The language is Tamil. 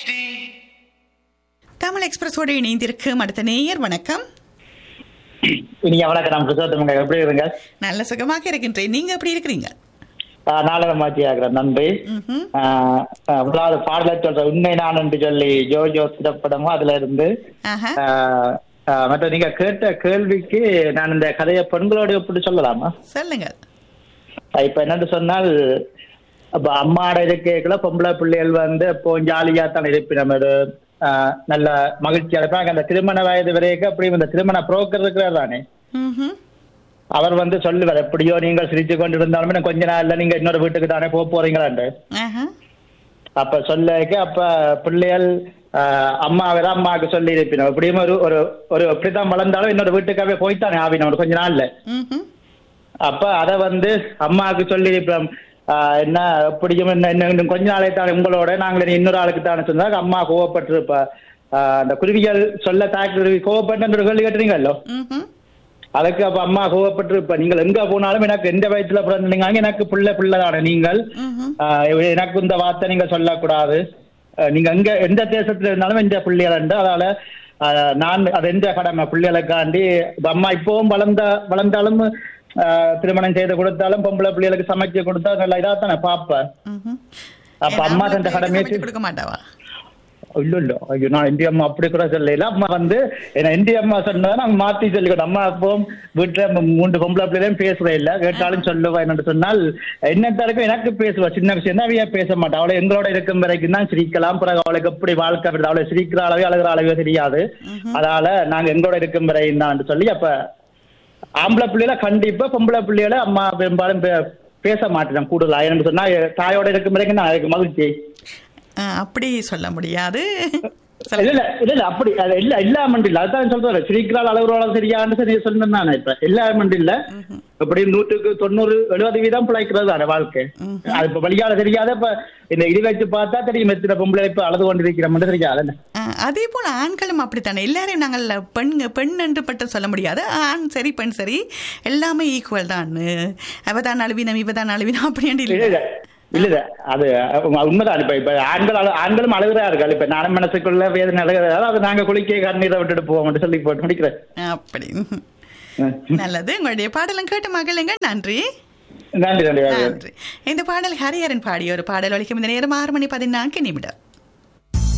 தமிழ் எக்ஸ்பிரஸோடு இணைந்திருக்கும் அடுத்த நேயர் வணக்கம் நீங்க வணக்கம் நான் கிருஷ்ணத்துவங்க எப்படி இருங்க நல்ல சுகமாக இருக்கின்றேன் நீங்க எப்படி இருக்கிறீங்க நாளக மாற்றி ஆகிறேன் நன்றி ம்ஹும். ஆஹ் ஆஹ் முதலாவது பாடல சொல்ற உண்மை நான் என்று சொல்லி ஜோஜோ திரைப்படமும் அதுல இருந்து ஆஹா. ஆஹ் ஆஹ் மற்ற நீங்க கேட்ட கேள்விக்கு நான் இந்த கதையை பெண்களோட எப்படி சொல்லலாமா சொல்லுங்க ஆஹ் இப்ப என்னன்னு சொன்னால் அப்ப அம்மாட இருக்கைக்குள்ள பொம்பளை பிள்ளைகள் வந்து இப்போ ஜாலியா தான் இருப்பினம் இது ஆஹ் நல்ல மகிழ்ச்சியா இருப்பாங்க அந்த திருமண வயது வரைக்கும் அப்படி இந்த திருமண புரோக்கர் இருக்கிறார் தானே ம்ஹும். அவர் வந்து சொல்லுவார் எப்படியோ நீங்கள் சிரிச்சு கொண்டு இருந்தாலுமே நான் கொஞ்ச நாள்ல நீங்க இன்னொரு வீட்டுக்கு தானே போக போறீங்களாண்டு ஆஹா. அப்ப சொல்லக்க அப்ப பிள்ளைகள் ஆஹ், அம்மா வேற அம்மாவுக்கு சொல்லி இருப்பினோம் எப்படியும் ஒரு ஒரு ஒரு எப்படிதான் வளர்ந்தாலும் இன்னொரு வீட்டுக்காவே போய்த்தானே ஆவினோம் ஒரு கொஞ்ச நாள்ல ம்ஹும். அப்ப அத வந்து அம்மாவுக்கு சொல்லி இருப்போம் ஆஹ், என்ன எப்படியும் என்ன இன்னும் இன்னும் கொஞ்ச நாளே தானே உங்களோட நாங்கள் இனி இன்னொரு ஆளுக்கு தானே சொன்னா அம்மா கோவப்பட்டிருப்பா ஆஹ், அந்த குருவிகள் சொல்ல தாக்கு குருவி கோவப்பட்டு ஒரு கேள்வி கேட்டுறீங்களோ ம்ஹும். அதுக்கு அப்ப அம்மா கோவப்பட்டிருப்ப நீங்கள் எங்க போனாலும் எனக்கு எந்த வயசுல பிறந்தீங்க எனக்கு புள்ள புள்ள தானே நீங்கள் ம்ஹும். ஆஹ் எனக்கு இந்த வார்த்தை நீங்க சொல்லக்கூடாது ஆஹ் நீங்க எங்க எந்த தேசத்துல இருந்தாலும் எந்த பிள்ளைகள் உண்டு அதனால ஆஹ் நான் அது எந்த கடமை பிள்ளைகளுக்காண்டி இப்ப அம்மா இப்பவும் வளர்ந்த வளர்ந்தாலும் ஆஹ் திருமணம் செய்து கொடுத்தாலும் பொம்பளை பிள்ளைகளுக்கு சமைச்சு கொடுத்தா நல்லா இதா தானே பாப்ப ம்ஹும். அப்ப ஏன் அம்மா அவங்க தந்த கடமையை சமைச்சு கொடுக்க மாட்டாவா இல்ல இல்ல ஐயோ நான் இந்திய அம்மா அப்படி கூட சொல்லல அம்மா வந்து என்ன இந்திய அம்மா சொன்னா நாங்க மாத்தி சொல்லிக்கணும் அம்மா அப்போ வீட்டுல ம- மூன்று பொம்பளை பிள்ளையும் பேசுறே இல்ல கேட்டாலும் சொல்லுவா என்னன்னு சொன்னால் என்னத்தாருக்கும் எனக்கு பேசுவா சின்ன விஷயம் தான் அவையா பேச மாட்டா அவளை எங்களோட இருக்கும் வரைக்கும் தான் சிரிக்கலாம் பிறகு அவளுக்கு எப்படி வாழ்க்கை வருது அவளை சிரிக்கிற அளவே அழுகிற அளவே தெரியாது அதனால நாங்க எங்களோட இருக்கும் வரையும் தான் சொல்லி அப்ப ஆம்பளை பிள்ளைல கண்டிப்பா பொம்பளை பிள்ளைகளை அம்மா பெரும்பாலும் பே- பேச மாட்டேன் கூடுதலா ஏன்னு சொன்னா தாயோட இருக்கும் வரைக்கும் நான் அதுக்கு மகிழ்ச்சி ஆ, அப்படி சொல்ல முடியாது இல்ல இல்ல இல்ல இல்ல அப்படி அது இல்ல இல்லாம இல்ல அதான் சொல்றேன் சிரிக்கிறாள் அளவுறோட சரியான்னு சரி சொன்னேன் நான் இப்ப இல்லாம இல்ல இப்படி நூற்றுக்கு தொண்ணூறு எழுபது வீதம் பிழைக்கிறது தானே வாழ்க்கை அது இப்ப வழியால தெரியாத இப்ப இந்த இது வச்சு பார்த்தா தெரியும் எத்தனை பொம்பளை இப்ப அழுது கொண்டு இருக்கிற மட்டும் தெரியாது ஆ, அதே போல ஆண்களும் அப்படித்தானே எல்லாரையும் நாங்கள் பெண் பெண் என்று பட்டம் சொல்ல முடியாது ஆண் சரி பெண் சரி எல்லாமே ஈக்குவல் தான் அவதான் அழுவினம் இவதான் அழுவினம் அப்படி இல்ல இல்லை இல்ல இல்ல இல்ல அது உ- உண்மைதான் இப்ப இப்ப ஆண்கள் அழு- ஆண்களும் அழுகிறார்கள் இப்ப நானும் மனசுக்குள்ள வேதனை அழுகிறாரு அது நாங்க குளிக்க கண்ணீரை விட்டுட்டு போவோம் சொல்லி போட்டு முடிக்கிறேன் அப்படி நல்லது உங்களுடைய பாடலும் கேட்டு மகளுங்க நன்றி நன்றி நன்றி நன்றி இந்த பாடல் ஹரிஹரன் பாடிய ஒரு பாடல் ஒழிக்கும் இந்த நேரம் ஆறு மணி பதினான்கு நிமிடம்